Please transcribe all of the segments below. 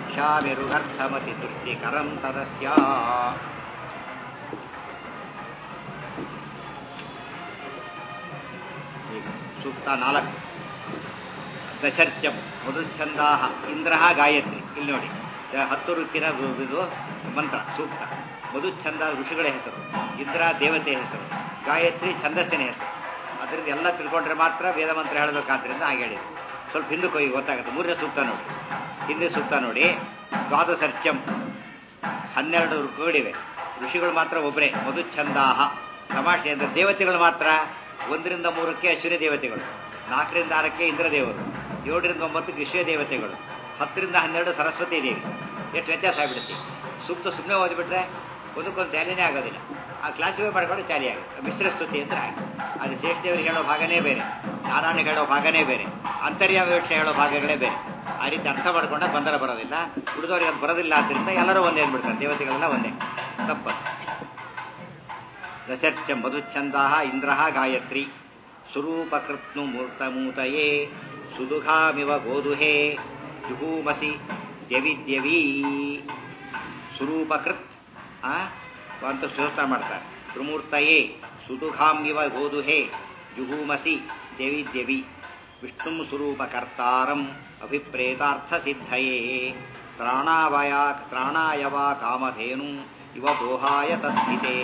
ವಕ್ಷ್ಯಾಮಿರುಗರ್ಥಮತಿ ತುಷ್ಟಿಕರಂ ತದಸ್ಯ ಈಗ ಸೂಕ್ತ ನಾಲ್ಕು ದಶರ್ಚಂ ಮಧುಚ್ಛಂದಾಹ ಇಂದ್ರ ಗಾಯತ್ರಿ ಇಲ್ಲಿ ನೋಡಿ ದ- ಹತ್ತು ಋತಿನ ರು- ಇದು ಮಂತ್ರ ಸೂಕ್ತ ಮಧುಚ್ಛಂದ ಋಷಿಗಳ ಹೆಸರು ಇಂದ್ರ ದೇವತೆ ಹೆಸರು ಗಾಯತ್ರಿ ಛಂದಸ್ಸಿನ ಹೆಸರು ಅದರಿಂದ ಎಲ್ಲ ತಿಳ್ಕೊಂಡ್ರೆ ಮಾತ್ರ ವೇದ ಮಂತ್ರ ಹೇಳಬೇಕಾದ್ರಿಂದ ಹಾಗೆ ಹೇಳಿದ್ರು ಸ್ವಲ್ಪ ಹಿಂದಕ್ಕೆ ಹೋಗಿ ಗೊತ್ತಾಗುತ್ತೆ ಮೂರನೇ ಸೂಕ್ತ ನೋಡಿ ಹಿಂದೆ ಸೂಕ್ತ ನೋಡಿ ದ್ವಾದಶರ್ಚಂ ಹನ್ನೆರಡು ಋತುಗಳಿವೆ ಋಷಿಗಳು ಮಾತ್ರ ಒಬ್ಬರೇ ಮಧುಚ್ಛಂದಾಹ ತಮಾಷೆ ಅಂದರೆ ದೇವತೆಗಳು ಮಾತ್ರ ಒಂದರಿಂದ ಮೂರಕ್ಕೆ ಅಶ್ವಿನಿ ದೇವತೆಗಳು ನಾಲ್ಕರಿಂದ ಆರಕ್ಕೆ ಇಂದ್ರದೇವರು ಏಳರಿಂದ ಒಂಬತ್ತಕ್ಕೆ ವಿಶ್ವ ದೇವತೆಗಳು ಹತ್ತರಿಂದ ಹನ್ನೆರಡು ಸರಸ್ವತಿ ದೇವಿ ಎಷ್ಟು ವ್ಯತ್ಯಾಸ ಆಗಿಬಿಡುತ್ತೆ ಸೂಕ್ತ ಸುಮ್ಮನೆ ಓದಿಬಿಟ್ರೆ ಒಂದಕ್ಕೊಂದು ಟ್ಯಾಲಿನೇ ಆಗೋದಿಲ್ಲ ಆ ಕ್ಲಾಸಿಫೈ ಮಾಡ್ಕೊಂಡು ಟ್ಯಾಲಿ ಆಗುತ್ತೆ ಮಿಶ್ರ ಸ್ತುತಿ ಅಂದ್ರೆ ಹಾಗೆ ಅದು ಶೇಷದೇವರಿಗೆ ಹೇಳೋ ಭಾಗನೇ ಬೇರೆ ನಾರಾಯಣ ಹೇಳೋ ಭಾಗನೇ ಬೇರೆ ಅಂತರ್ಯಾಮ ವಿವಕ್ಷೆ ಹೇಳೋ ಭಾಗಗಳೇ ಬೇರೆ ಆ ರೀತಿ ಅರ್ಥ ಮಾಡ್ಕೊಂಡ ಗೊಂದಲ ಬರೋದಿಲ್ಲ ಉಳಿದವರಿಗೆ ಅದು ಬರೋದಿಲ್ಲ ಆದ್ದರಿಂದ ಎಲ್ಲರೂ ಒಂದೇ ಅಂದ್ಬಿಡ್ತಾರೆ ದೇವತೆಗಳೆಲ್ಲ ಒಂದೇ ತಪ್ಪದು ದಶರ್ಚ ಮಧುಚ್ಛಂದಾ ಇಂದ್ರ ಗಾಯತ್ರಿ ಸ್ವರೂಪಕೃತ್ನು ಮೂರ್ತಮೂತಯೇ ಸುದುಘಾಮಿವ ಗೋದುಹೇ ಜುಹೂಮಸಿ ದ್ಯವಿದ್ಯವೀ ಸ್ವರೂಪಕೃತ್ ಆ ಅಂತ ಸ್ತೋತ್ರ ಮಾಡ್ತಾರೆ ತ್ರಿಮೂರ್ತಯೇ ಸುದುಘಾಮಿವ ಗೋದುಹೇ ಜುಹೂಮಸಿ ದ್ಯವಿದ್ಯವಿ ವಿಷ್ಣು ಸ್ವರೂಪಕರ್ತಾರಂ ಅಭಿಪ್ರೇತಾರ್ಥ ಸಿದ್ಧಯೇ ತ್ರಾಣಾವಯ ತ್ರಾಣಾಯವ ಕಾಮಧೇನು ಇವ ದೋಹಾಯ ತಸ್ಥಿತೇ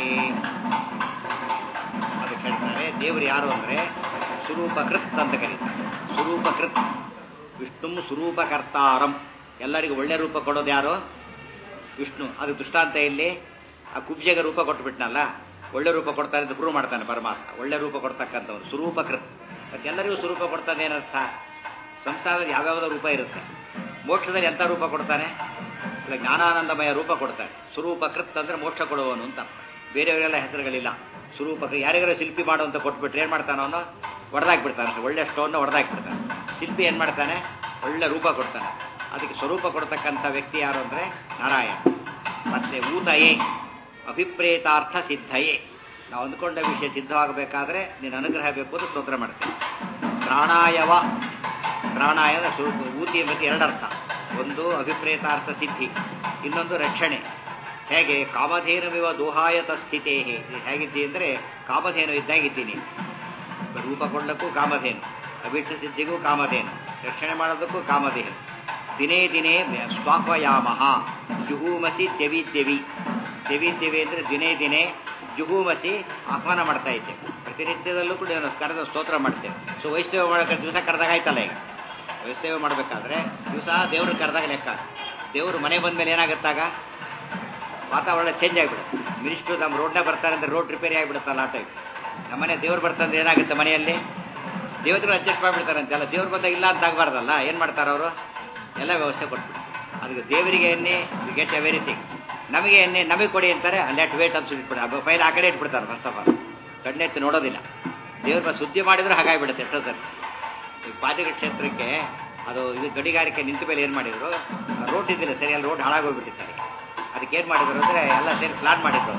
ಅದಕ್ಕೆ ಹೇಳ್ತಾರೆ ದೇವರು ಯಾರು ಅಂದರೆ ಸ್ವರೂಪಕೃತ್ ಅಂತ ಕರೀತಾರೆ ಸ್ವರೂಪಕೃತ್ ವಿಷ್ಣು ಸ್ವರೂಪಕರ್ತಾರಂ ಎಲ್ಲರಿಗೂ ಒಳ್ಳೆ ರೂಪ ಕೊಡೋದು ಯಾರು ವಿಷ್ಣು ಅದು ದೃಷ್ಟಾಂತ ಇಲ್ಲಿ ಆ ಕುಬ್ಜೆಗೆ ರೂಪ ಕೊಟ್ಬಿಟ್ನಲ್ಲ ಒಳ್ಳೆ ರೂಪ ಕೊಡ್ತಾನೆ ಅಂತ ಪ್ರೂವ್ ಮಾಡ್ತಾನೆ ಪರಮಾತ್ಮ ಒಳ್ಳೆ ರೂಪ ಕೊಡ್ತಕ್ಕಂಥವ್ರು ಸ್ವರೂಪಕೃತ್ ಮತ್ತೆ ಎಲ್ಲರಿಗೂ ಸ್ವರೂಪ ಕೊಡ್ತಾನೆ ಏನರ್ಥ ಸಂಸಾರದಲ್ಲಿ ಯಾವ್ಯಾವುದೋ ರೂಪ ಇರುತ್ತೆ ಮೋಕ್ಷದಲ್ಲಿ ಎಂಥ ರೂಪ ಕೊಡ್ತಾನೆ ಇಲ್ಲ ಜ್ಞಾನಾನಂದಮಯ ರೂಪ ಕೊಡ್ತಾನೆ ಸ್ವರೂಪಕೃತ್ ಅಂದ್ರೆ ಮೋಕ್ಷ ಕೊಡುವವನು ಅಂತ ಬೇರೆಯವರೆಲ್ಲ ಹೆಸರುಗಳಿಲ್ಲ ಸ್ವರೂಪಕ ಯಾರಿಗಾರ ಶಿಲ್ಪಿ ಮಾಡು ಅಂತ ಕೊಟ್ಬಿಟ್ರೆ ಏನು ಮಾಡ್ತಾನೆ ಅವನು ಹೊಡೆದಾಕ್ಬಿಡ್ತಾನೆ ಒಳ್ಳೆ ಸ್ಟೋನ್ನ ಹೊಡೆದಾಕ್ಬಿಡ್ತಾನೆ ಶಿಲ್ಪಿ ಏನು ಮಾಡ್ತಾನೆ ಒಳ್ಳೆ ರೂಪ ಕೊಡ್ತಾನೆ ಅದಕ್ಕೆ ಸ್ವರೂಪ ಕೊಡ್ತಕ್ಕಂಥ ವ್ಯಕ್ತಿ ಯಾರು ಅಂದರೆ ನಾರಾಯಣ ಮತ್ತೆ ಊತಯೇ ಅಭಿಪ್ರೇತಾರ್ಥ ಸಿದ್ಧಯೇ ನಾವು ಅಂದ್ಕೊಂಡ ವಿಷಯ ಸಿದ್ಧವಾಗಬೇಕಾದ್ರೆ ನಿನ್ನ ಅನುಗ್ರಹ ಬೇಕು ಅಂತ ಸ್ತೋತ್ರ ಮಾಡ್ತೇನೆ ಪ್ರಾಣಾಯವ ಪ್ರಾಣಾಯದ ಸ್ವರೂಪ ಊತಿ ಎಂಬುದು ಎರಡರ್ಥ ಒಂದು ಅಭಿಪ್ರೇತಾರ್ಥ ಸಿದ್ಧಿ ಇನ್ನೊಂದು ರಕ್ಷಣೆ ಹೇಗೆ ಕಾಮಧೇನುವಿವ ದೋಹಾಯತ ಸ್ಥಿತೇ ಹೇಗಿದ್ದಿ ಅಂದರೆ ಕಾಮಧೇನು ಇದ್ದಾಗಿದ್ದೀನಿ ರೂಪ ಕೊಳ್ಳಕ್ಕೂ ಕಾಮಧೇನು ಅಭಿಷ್ಟ ಸಿದ್ಧಿಗೂ ಕಾಮಧೇನು ರಕ್ಷಣೆ ಮಾಡೋದಕ್ಕೂ ಕಾಮಧೇನು ದಿನೇ ದಿನೇ ಸ್ವಾಪಯಾಮ ಜುಹೂಮಸಿ ದ್ಯವಿ ದ್ಯವಿ ದ್ಯವಿ ದ್ಯವಿ ಅಂದರೆ ದಿನೇ ದಿನೇ ಜುಹೂಮಸಿ ಆಹ್ವಾನ ಮಾಡ್ತಾ ಇದ್ದೇವೆ ಪ್ರತಿನಿತ್ಯದಲ್ಲೂ ಕೂಡ ನಾನು ಕರೆದ ಸ್ತೋತ್ರ ಮಾಡ್ತೇವೆ ಸೊ ವೈಷ್ಣವ ಮಾಡೋಕೆ ದಿವಸ ಕರೆದಾಗ ಆಯ್ತಲ್ಲ ಈಗ ವೈಷ್ಣವ ಮಾಡಬೇಕಾದ್ರೆ ದಿವಸ ದೇವ್ರ ಕರೆದಾಗ ಲೆಕ್ಕ ದೇವರು ಮನೆ ಬಂದ ಮೇಲೆ ಏನಾಗುತ್ತಾಗ ವಾತಾವರಣ ಚೇಂಜ್ ಆಗಿಬಿಡುತ್ತೆ ಮಿನಿಸ್ಟ್ರು ನಮ್ಮ ರೋಡ್ನೇ ಬರ್ತಾರೆ ಅಂದ್ರೆ ರೋಡ್ ರಿಪೇರಿ ಆಗಿಬಿಡುತ್ತಲ್ಲ ಆ ಟೈಪ್ ನಮ್ಮನೆ ದೇವ್ರು ಬರ್ತಾರೆ ಏನಾಗುತ್ತೆ ಮನೆಯಲ್ಲಿ ದೇವತೆಗಳು ಅಡ್ಜಸ್ಟ್ ಮಾಡಿಬಿಡ್ತಾರೆ ಅಂತೆಲ್ಲ ದೇವ್ರು ಬಂದಾಗ ಇಲ್ಲ ಅಂತ ಆಗಬಾರ್ದಲ್ಲ ಏನು ಮಾಡ್ತಾರೆ ಅವರು ಎಲ್ಲ ವ್ಯವಸ್ಥೆ ಕೊಟ್ಬಿಟ್ಟು ಅದಕ್ಕೆ ದೇವರಿಗೆ ಎಣ್ಣೆ ವಿ ಗೆಟ್ ಎವ್ರಿಥಿಂಗ್ ನಮಗೆ ಎಣ್ಣೆ ನಮಗೆ ಕೊಡಿ ಅಂತಾರೆ ಲೆಟ್ ವೇಟ್ ಅಂತ ಇಟ್ಬಿಡ ಫೈಲ್ ಆ ಕಡೆ ಇಟ್ಬಿಡ್ತಾರೆ ಫಸ್ಟ್ ಆಫ್ ಆಲ್ ಕಣ್ಣೆತ್ತಿ ನೋಡೋದಿಲ್ಲ ದೇವ್ರ ಸುದ್ದಿ ಮಾಡಿದ್ರೆ ಹಾಗಾಗಿಬಿಡುತ್ತೆ ಎಷ್ಟೋ ಸರಿ ಈ ಪಾತಿಕ ಕ್ಷೇತ್ರಕ್ಕೆ ಅದು ಇದು ಗಡಿಗಾರಿಕೆ ನಿಂತ ಮೇಲೆ ಏನು ಮಾಡಿದ್ರು ರೋಡ್ ಇದ್ದಿಲ್ಲ ಸರಿ ಅಲ್ಲಿ ರೋಡ್ ಹಾಳಾಗೋಗ್ಬಿಟ್ಟಿದ್ದಾರೆ ಅದಕ್ಕೆ ಏನು ಮಾಡಿದ್ರು ಅಂದರೆ ಎಲ್ಲ ಸೇರಿ ಪ್ಲಾನ್ ಮಾಡಿದ್ರು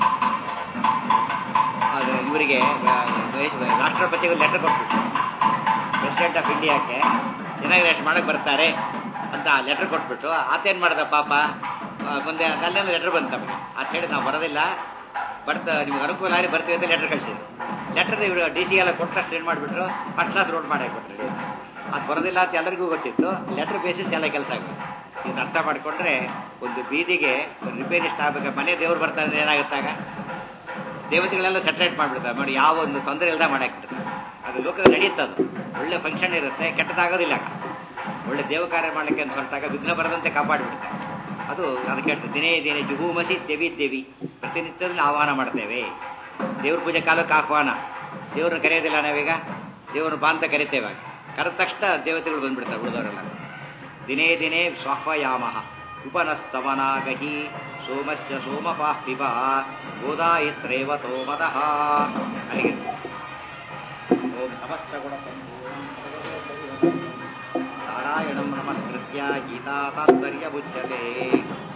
ಅದು ಇವರಿಗೆ ರಾಷ್ಟ್ರಪತಿಗೂ ಲೆಟರ್ ಕೊಟ್ಬಿಟ್ಟು ಪ್ರೆಸಿಡೆಂಟ್ ಆಫ್ ಇಂಡಿಯಾಕ್ಕೆ ಇನಾಗ್ರೇಷನ್ ಮಾಡಕ್ಕೆ ಬರ್ತಾರೆ ಅಂತ ಲೆಟರ್ ಕೊಟ್ಬಿಟ್ಟು ಆತೇನು ಮಾಡ್ದ ಪಾಪ ಆ, ಮುಂದೆ ಅಲ್ಲೇನೋ ಲೆಟರ್ ಬಂತು ನಮಗೆ ಆತ ಹೇಳಿ ನಾವು ಬರೋದಿಲ್ಲ ಬರ್ತ ನಿಮ್ಗೆ ಅನುಕೂಲ ಆಗಿ ಬರ್ತೀವಿ ಅಂತ ಲೆಟರ್ ಕಳಿಸಿದ್ರು ಲೆಟರ್ ಇವರು ಡಿ ಸಿ ಎಲ್ಲ ಕೊಟ್ಟ ತಕ್ಷಣ ಏನು ಮಾಡಿಬಿಟ್ರು ಫಸ್ಟ್ ಕ್ಲಾಸ್ ರೋಡ್ ಮಾಡಿಬಿಟ್ರು ಅದು ಬರೋದಿಲ್ಲ ಅಂತ ಎಲ್ಲರಿಗೂ ಗೊತ್ತಿತ್ತು ಲೆಟರ್ ಬೇಸಿಸ್ ಎಲ್ಲ ಕೆಲಸ ಆಗುತ್ತೆ ಇದು ಅರ್ಥ ಮಾಡಿಕೊಂಡ್ರೆ ಒಂದು ಬೀದಿಗೆ ರಿಪೇರಿಸ್ಟ್ ಆಗಬೇಕು ಮನೆ ದೇವ್ರು ಬರ್ತಾರೆ ಅಂದ್ರೆ ಏನಾಗುತ್ತಾಗ ದೇವತೆಗಳೆಲ್ಲ ಸೆಟ್ರೇಟ್ ಮಾಡಿಬಿಡ್ತಾರೆ ನೋಡಿ ಯಾವ ಒಂದು ತೊಂದರೆ ಇಲ್ಲದ ಮಾಡಾಕ್ಬಿಡ್ತಾರೆ ಅದು ಲೋಕದಲ್ಲಿ ನಡೆಯುತ್ತದು ಒಳ್ಳೆ ಫಂಕ್ಷನ್ ಇರುತ್ತೆ ಕೆಟ್ಟದಾಗೋದಿಲ್ಲ ಒಳ್ಳೆ ದೇವ ಕಾರ್ಯ ಮಾಡಲಿಕ್ಕೆ ಅಂತ ಹೊರಟಾಗ ವಿಘ್ನ ಬರದಂತೆ ಕಾಪಾಡಿಬಿಡ್ತಾರೆ ಅದು ಅದಕ್ಕೆ ಹೇಳ್ತಾರೆ ದಿನೇ ದಿನೇ ಜುಹೂಮಸಿ ದೇವಿ ದೇವಿ ಪ್ರತಿನಿತ್ಯದಲ್ಲಿ ಆಹ್ವಾನ ಮಾಡ್ತೇವೆ ದೇವ್ರ ಪೂಜೆ ಕಾಲಕ್ಕೆ ಆಹ್ವಾನ ದೇವ್ರನ್ನ ಕರೆಯೋದಿಲ್ಲ ನಾವೀಗ ದೇವ್ರನ್ನ ಬಾ ಅಂತ ಕರಿತೇವೆ ಕರೆದ ತಕ್ಷಣ ದೇವತೆಗಳು ಬಂದ್ಬಿಡ್ತಾರೆ ಉಳಿದವರೆಲ್ಲ ದಿನೇ ದಿನೇ ಸ್ವಾಹ್ವಯಾಮ ಉಪನಸ್ತವನಾಗಹಿ ಸೋಮಸ್ಯ ಸೋಮಪಾಃ ಪಿಬ ಗೋದಾಯಿತ್ರೇವ ತೋಮದಃ ಅಲ್ಲಿಗೆ ಓಂ ಸಮಸ್ತ ಗುಣ ನಾರಾಯಣಂ ನಮಸ್ಕೃತ್ಯ ಗೀತಾ ತಾತ್ಪರ್ಯ ಬುಚ್ಯತೆ